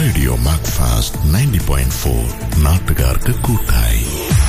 Radio Macfast ninety point four നാട്ടുകാർക്ക് കൂട്ടായി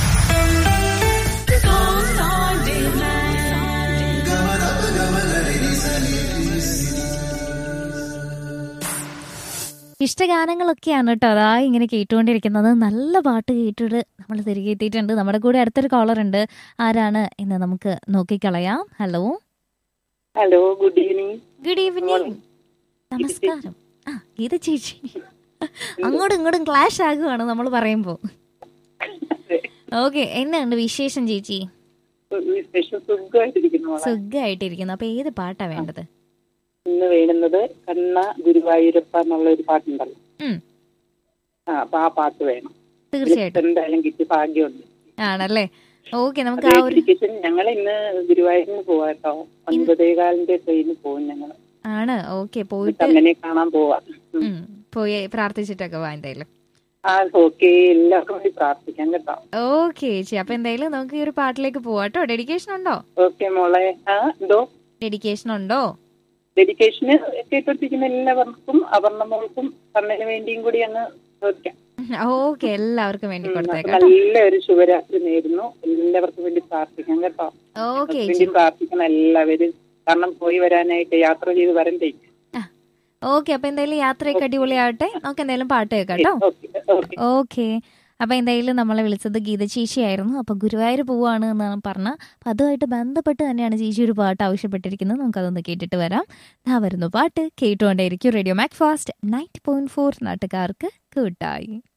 ഇഷ്ടഗാനങ്ങളൊക്കെയാണ് കേട്ടോ അതാ ഇങ്ങനെ കേട്ടുകൊണ്ടിരിക്കുന്നത് നല്ല പാട്ട് കേട്ടിട്ട് നമ്മൾ തിരികെ എത്തിയിട്ടുണ്ട് നമ്മുടെ കൂടെ അടുത്തൊരു കോളർ ഉണ്ട് ആരാണ് എന്ന് നമുക്ക് നോക്കിക്കളയാം hello hello good evening good evening നമസ്കാരം ആ ഗീത ചേച്ചി അങ്ങോട്ടും ഇങ്ങോട്ടും ക്ലാഷ് ആകുവാണ് നമ്മൾ പറയുമ്പോൾ ഓക്കെ എന്നാണ് വിശേഷം ചേച്ചി വിശേഷം സുഖമായിട്ടിരിക്കുന്നു മോളെ. സുഖമായിട്ടിരിക്കുന്നു അപ്പൊ ഏത് പാട്ടാ വേണ്ടത് ഇന്ന് വേണ്ടുന്നത് കണ്ണ ഗുരുവായൂരപ്പ എന്നുള്ള ഒരു പാട്ടുണ്ടല്ലോ ഉം, ആ അപ്പൊ ആ പാട്ട് വേണം തീർച്ചയായിട്ടും എന്തായാലും കിട്ടി ഭാഗ്യമുണ്ട് ആണല്ലേ ഓക്കെ നമുക്ക് ആ ഒരു ഡെഡിക്കേഷൻ ഞങ്ങൾ ഇന്ന് ഗുരുവായൂരിന് പോവാ കേട്ടോ ഒൻപതേകാലിന്റെ ട്രെയിനിൽ പോകും ഞങ്ങൾ ആണ് ഓക്കെ പോയിട്ട് അങ്ങനെ കാണാൻ പോവാ ഉം. ഉം, പോയി പ്രാർത്ഥിച്ചിട്ടൊക്കെ വാ എന്തായാലും ആ ഓക്കെ എല്ലാവർക്കും വേണ്ടി പ്രാർത്ഥിക്കാം കേട്ടോ ഓക്കെ ചേച്ചി അപ്പൊ എന്തായാലും നമുക്ക് ഈ ഒരു പാട്ടിലേക്ക് പോവാട്ടോ ഡെഡിക്കേഷൻ ഉണ്ടോ ഓക്കെ മോളെ ആ എന്തോ ഡെഡിക്കേഷൻ ഉണ്ടോ ഡെഡിക്കേഷന് കേട്ടോട്ടിരിക്കുന്ന എല്ലാവർക്കും അവർണമോൾക്കും കണ്ണിന് വേണ്ടിയും കൂടി അങ്ങ് ചോദിക്കാം ഓക്കെ എല്ലാവർക്കും വേണ്ടി ഉം, അപ്പൊ കൊടുത്തേക്കാം നല്ലൊരു ശുഭരാത്രി നേരുന്നു എല്ലാവർക്കും വേണ്ടി പ്രാർത്ഥിക്കാം കേട്ടോ ഓക്കെ വേണ്ടി ചേച്ചി പ്രാർത്ഥിക്കണം എല്ലാവരും കാരണം പോയി വരാനായിട്ട് യാത്ര ചെയ്ത് വരണ്ടേ ഓക്കെ അപ്പൊ എന്തായാലും യാത്രയൊക്കെ അടിപൊളിയാവട്ടെ നമുക്ക് എന്തായാലും പാട്ട് കേൾക്കാം കേട്ടോ ഓക്കെ ഓക്കെ ഓക്കെ അപ്പൊ എന്തായാലും നമ്മളെ വിളിച്ചത് ഗീത ചേച്ചിയായിരുന്നു അപ്പൊ ഗുരുവായൂർ പോവാണ് എന്നാണ് പറഞ്ഞ അപ്പൊ അതുമായിട്ട് ബന്ധപ്പെട്ട് തന്നെയാണ് ചേച്ചി ഒരു പാട്ട് ആവശ്യപ്പെട്ടിരിക്കുന്നത് നമുക്കതൊന്ന് കേട്ടിട്ട് വരാം ആ വരുന്നു പാട്ട് കേട്ടുകൊണ്ടേയിരിക്കും radio Macfast ninety point four നാട്ടുകാർക്ക് കൂട്ടായി